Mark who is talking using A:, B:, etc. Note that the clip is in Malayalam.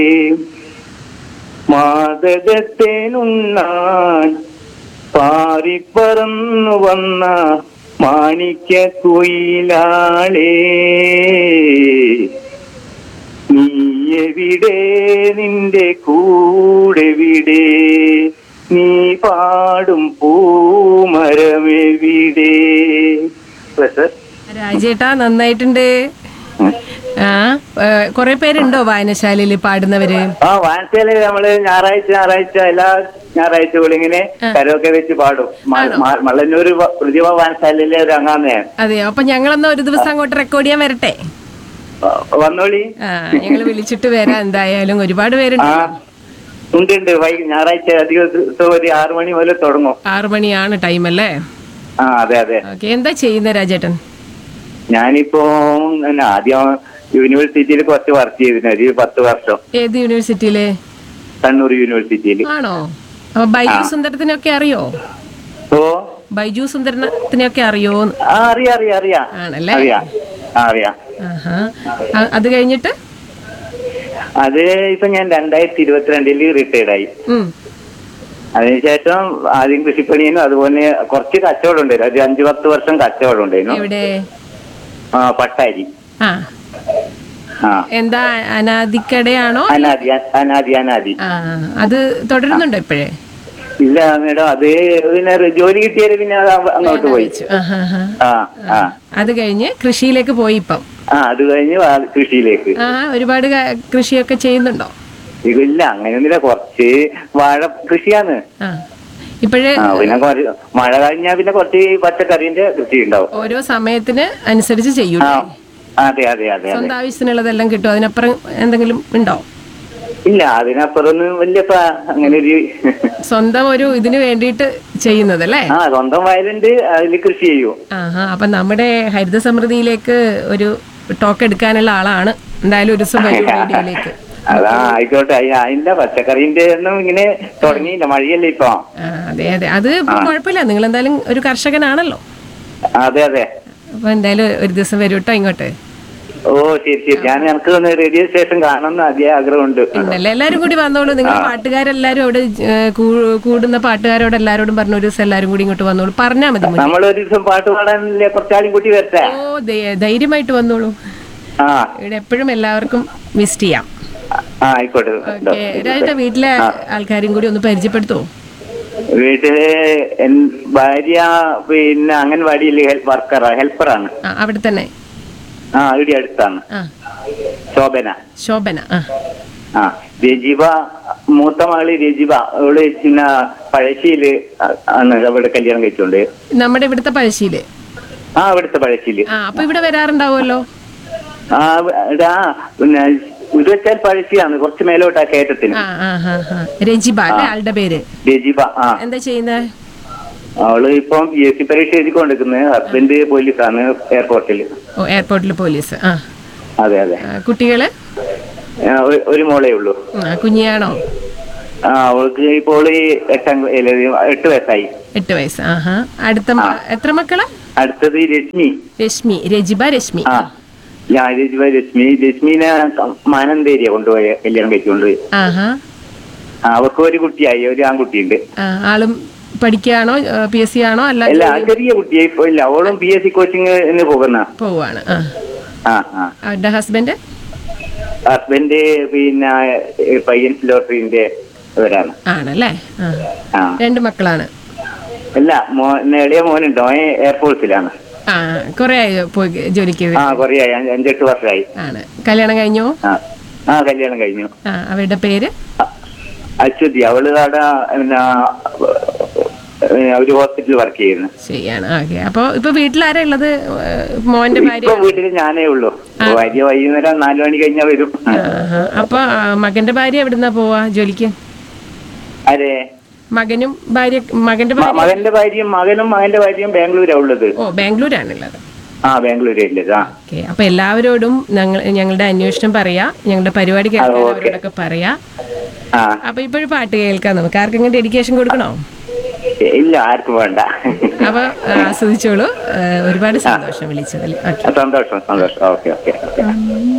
A: മാതകത്തേനുണ്ണാൻ പാറിപ്പറന്നു വന്ന മാണിക്യ കുയിലാളേ നീ എവിടെ നിന്റെ കൂടെവിടെ നീ പാടും പൂമരമെവിടെ സർ
B: രാജേട്ടാ നന്നായിട്ടുണ്ട് ആ കുറെ പേരുണ്ടോ വായനശാലയിൽ പാടുന്നവര്
A: ആ വാൻസേല് നമ്മള് ഞായറാഴ്ച ഞായറാഴ്ച എല്ലാ ഞായറാഴ്ചകളും ഇങ്ങനെ കരോക്കെ വെച്ച് പാടും മ- മ- മള്ളന്നൂര് വ- പ്രതിഭ വാൻശാലയിലെ ഒരു അംഗാന്ന് ഞാൻ
B: അതെയോ അപ്പൊ ഞങ്ങളൊന്ന് ഒരു ദിവസം അങ്ങോട്ട് റെക്കോർഡ് ചെയ്യാൻ വരട്ടെ
A: ആ, വന്നോളി
B: ആ ഞങ്ങൾ വിളിച്ചിട്ട് വരാം എന്തായാലും ഒരുപാട് പേരുണ്ട്
A: ആ ഉണ്ട് ഉണ്ട് വൈ ഞായറാഴ്ച അധികം ദിവസം ഒരു ആറു മണി മുതൽ തുടങ്ങും
B: ആറു മണിയാണ് ടൈം അല്ലേ
A: ആ അതെ അതെ
B: ഓക്കെ എന്താ ചെയ്യുന്ന രാജേട്ടൻ
A: ഞാനിപ്പോ പിന്നെ ആദ്യം യൂണിവേഴ്സിറ്റിയിൽ കുറച്ച് വർക്ക് ചെയ്തിരുന്നു ഒരു പത്ത് വർഷം
B: ഏത് യൂണിവേഴ്സിറ്റിയില്
A: കണ്ണൂർ യൂണിവേഴ്സിറ്റിയിൽ
B: ആണോ അപ്പൊ ബൈജു സുന്ദരത്തിനൊക്കെ അറിയോ
A: ഓ
B: ബൈജു സുന്ദരത്തിനൊക്കെ അറിയോ
A: ആ അറിയാം അറിയാം അറിയാം
B: ആണല്ലേ
A: അറിയാം ആ അറിയാം
B: ആഹാ ആ, അത് കഴിഞ്ഞിട്ട്
A: അത് ഇപ്പൊ ഞാൻ രണ്ടായിരത്തി ഇരുപത്തിരണ്ടില് റിട്ടയർഡ് ആയി
B: ഉം
A: അതിനുശേഷം ആദ്യം കൃഷിപ്പണിയും അതുപോലെ കുറച്ച് കച്ചവടം ഉണ്ടായിരുന്നു ഒരു അഞ്ചു പത്ത് വർഷം കച്ചവടം ഉണ്ടായിരുന്നു
B: എവിടെ
A: ആ പട്ടാരി
B: ആ
A: ആ
B: എന്താ അനാദിക്കടയാണോ
A: അനാദി അനാദി അനാദി
B: ആ അത് തുടരുന്നുണ്ടോ ഇപ്പോഴേ
A: ഇല്ല മേഡം അത് പിന്നെ ഒരു ജോലി കിട്ടിയാല് പിന്നെ അത് അവ- അങ്ങോട്ട് പോയി
B: ആഹാ, ആഹാ.
A: ആ ആ
B: അത് കഴിഞ്ഞ് കൃഷിയിലേക്ക് പോയി ഇപ്പം
A: ആ അത് കഴിഞ്ഞ് ആ കൃഷിയിലേക്ക്
B: ആ ഒരുപാട് ക- കൃഷിയൊക്കെ ചെയ്യുന്നുണ്ടോ
A: ഇല്ല അങ്ങനെയൊന്നുമില്ല കുറച്ച് വാഴ കൃഷിയാണ്
B: ആ ഇപ്പോഴേ
A: ആ പിന്നെ കുറച്ച് മഴ കഴിഞ്ഞാൽ പിന്നെ കുറച്ച് പച്ചക്കറിന്റെ കൃഷി ഉണ്ടാവും
B: ഓരോ സമയത്തിന് അനുസരിച്ച് ചെയ്യൂ
A: ആ അതെ അതെ അതെ അതെ
B: സ്വന്തം ആവശ്യത്തിനുള്ളതെല്ലാം കിട്ടും അതിനപ്പുറം എന്തെങ്കിലും ഉണ്ടോ
A: ഇല്ല അതിനപ്പുറമൊന്നും വലിയ പ- അങ്ങനെ ഒരു
B: സ്വന്തം ഒരു ഇതിന് വേണ്ടിയിട്ട് ചെയ്യുന്നത് അല്ലേ
A: ആ സ്വന്തം വയലുണ്ട് അതിൽ കൃഷി ചെയ്യും
B: ആഹാ അപ്പൊ നമ്മുടെ ഹരിത സമൃദ്ധിയിലേക്ക് ഒരു ടോക്ക് എടുക്കാനുള്ള ആളാണ് എന്തായാലും ഒരു ദിവസം വരും റേഡിയോയിലേക്ക്
A: അതാ ആയിക്കോട്ടെ അയ്യ, അതിന്റെ പച്ചക്കറിന്റെ ഒന്നും ഇങ്ങനെ തുടങ്ങിയില്ല മഴയല്ലേ ഇപ്പൊ
B: ആ, അതെ അതെ അത് ഇപ്പൊ കുഴപ്പമില്ല നിങ്ങൾ എന്തായാലും ഒരു കർഷകനാണല്ലോ
A: അതെ അതെ
B: അപ്പൊ എന്തായാലും ഒരു ദിവസം വരും കേട്ടോ ഇങ്ങോട്ട്
A: ഓ ശരി ശരി ഞാൻ എനിക്ക് ഒന്ന് റേഡിയോ സ്റ്റേഷൻ കാണണമെന്ന് ആദ്യ ആഗ്രഹമുണ്ട്
B: ഉണ്ടല്ലേ എല്ലാരും കൂടി വന്നോളൂ നിങ്ങൾ പാട്ടുകാരെല്ലാരും അവിടെ ഏ, കൂ- കൂടുന്ന പാട്ടുകാരോട് എല്ലാരോടും പറഞ്ഞു ഒരു ദിവസം എല്ലാരും കൂടി ഇങ്ങോട്ട് വന്നോളൂ പറഞ്ഞാ മതി മുന്നേ.
A: നമ്മൾ ഒരു ദിവസം പാട്ട് പാടാനല്ലേ കുറച്ചാളും കൂട്ടി വരട്ടെ
B: ഓ ധൈ- ധൈര്യമായിട്ട് വന്നോളൂ
A: ആ
B: ഇവിടെ എപ്പോഴും എല്ലാവർക്കും വിസിറ്റ് ചെയ്യാം
A: ആ ആയിക്കോട്ടെ
B: ഓക്കെ രാജേട്ട വീട്ടിലെ ആൾക്കാരും കൂടി ഒന്ന് പരിചയപ്പെടുത്തുവോ
A: വീട്ടില് എൻ- ഭാര്യ പിന്നെ അംഗൻവാടിയിൽ വർക്കറാ ഹെൽപ്പറാണ്
B: ആ അവിടെ തന്നെ
A: ആ ഇവിടെ അടുത്താണ്
B: ആ
A: ശോഭന
B: ശോഭന ആ
A: ആ രജിബ മൂത്ത മകള് രജിബ അവള് പിന്നെ പഴശ്ശിയില് ആണ് അവിടെ കല്യാണം കഴിച്ചോണ്ട്
B: നമ്മുടെ ഇവിടുത്തെ പഴശ്ശിയില്
A: ആ അവിടുത്തെ പഴശ്ശിയില്
B: ആ അപ്പൊ ഇവിടെ വരാറുണ്ടാവുമല്ലോ
A: ആ ഇവിടെ ആ പിന്നെ ഇത് വെച്ചാൽ പഴശ്ശിയാണ് കുറച്ച് മേലോട്ടാ കയറ്റത്തിന്
B: ആ ആ ആ ആ രജിബ അല്ലേ ആളുടെ പേര്
A: രജിബ ആ
B: എന്താ ചെയ്യുന്നത്
A: അവള് ഇപ്പം പി എസ് സി പരീക്ഷ എഴുതിക്കൊണ്ടിരിക്കുന്നത് ഹസ്ബൻഡ് പോലീസാണ് എയർപോർട്ടിൽ
B: ഓ എയർപോർട്ടിൽ പോലീസ് ആ
A: അതെ അതെ
B: ആ, കുട്ടികള്
A: ആ, ഒരു- ഒരു മോളേ ഉള്ളൂ
B: ആ, കുഞ്ഞിയാണോ
A: ആ അവൾക്ക് ഇപ്പോൾ ഈ എട്ടാം ക്ല- ഇല്ല, എട്ട് വയസ്സായി
B: എട്ട് വയസ്സ് ആഹാ അടുത്ത മ- എത്ര മക്കളാ
A: അടുത്തത് രശ്മി
B: രശ്മി രജിബ രശ്മി
A: ആ ഞാൻ രശ്മി രശ്മി രശ്മിനെ മാനന്തേരിയ കൊണ്ടുപോയ കല്യാണം കഴിച്ചുകൊണ്ടുപോയി
B: ആഹാ
A: ആ, അവർക്ക് ഒരു കുട്ടിയായി ഒരു ആൺകുട്ടിയുണ്ട്
B: ആ, ആളും പഠിക്കുകയാണോ പി എസ് സി ആണോ അല്ല
A: അല്ല ആ ചെറിയ കുട്ടിയായി ഇപ്പൊ ഇല്ല അവളും പി എസ് സി കോച്ചിങ് പോകുന്ന
B: പോവാണ് ആ
A: ആ ആ
B: അവരുടെ ഹസ്ബൻഡ്
A: ഹസ്ബൻഡ് പിന്നെ ഏ, പയ്യൻസ് ലോട്ടറിന്റെ ഇവരാണ്
B: ആണല്ലേ ആ
A: ആ
B: രണ്ട് മക്കളാണ്
A: അല്ല മോ എളിയ മോനുണ്ടോ അവൻ എയർഫോഴ്സിലാണ്
B: ആ കുറെ ആയോ പോയി ജോലിക്ക്
A: ആ കൊറേ ആയി അഞ്ച് അഞ്ചെട്ട് വർഷമായി
B: ആണ് കല്യാണം കഴിഞ്ഞോ
A: ആ ആ കല്യാണം കഴിഞ്ഞു
B: ആ അവരുടെ പേര്
A: അശ്വതി അവള് അവിടെ പിന്നെ ഒരു ഹോസ്പിറ്റലിൽ വർക്ക് ചെയ്യുന്നു
B: ശരിയാണ് ഓക്കെ അപ്പൊ ഇപ്പൊ വീട്ടിലാരാ ഉള്ളത് ഏ, മോന്റെ ഭാര്യ
A: ഇപ്പൊ വീട്ടില് ഞാനേ ഉള്ളൂ ഭാര്യ വൈകുന്നേരം നാലു മണി കഴിഞ്ഞാ വരും
B: ആഹാ. അപ്പൊ ആ, മകന്റെ ഭാര്യ എവിടുന്നാ പോവാ ജോലിക്ക്
A: അതെ
B: മകനും ഭാര്യ മകന്റെ
A: മ-
B: ഭാര്യ
A: മകന്റെ ഭാര്യയും മകനും മകന്റെ ഭാര്യയും ബാംഗ്ലൂരാ ഉള്ളത്
B: ഓ ബാംഗ്ലൂരാണുള്ളത്
A: ആ ബാംഗ്ലൂരേ ഉള്ളത് ആ
B: ഓക്കെ അപ്പൊ എല്ലാവരോടും ഞങ്ങൾ ഞങ്ങളുടെ അന്വേഷണം പറയാ ഞങ്ങളുടെ പരിപാടി കേൾക്കാൻ അവരോടൊക്കെ പറയാ
A: ആ
B: അപ്പൊ ഇപ്പോഴും പാട്ട് കേൾക്കാം നമുക്ക് ആർക്കെങ്കിലും ഡെഡിക്കേഷൻ കൊടുക്കണോ
A: ഇല്ല ആർക്കും വേണ്ട
B: അപ്പൊ ആ, ആസ്വദിച്ചോളൂ ഏ, ഒരുപാട് സന്തോഷം വിളിച്ചതിൽ ഓക്കെ
A: സന്തോഷം സന്തോഷം ഓക്കെ ഓക്കെ ഓക്കെ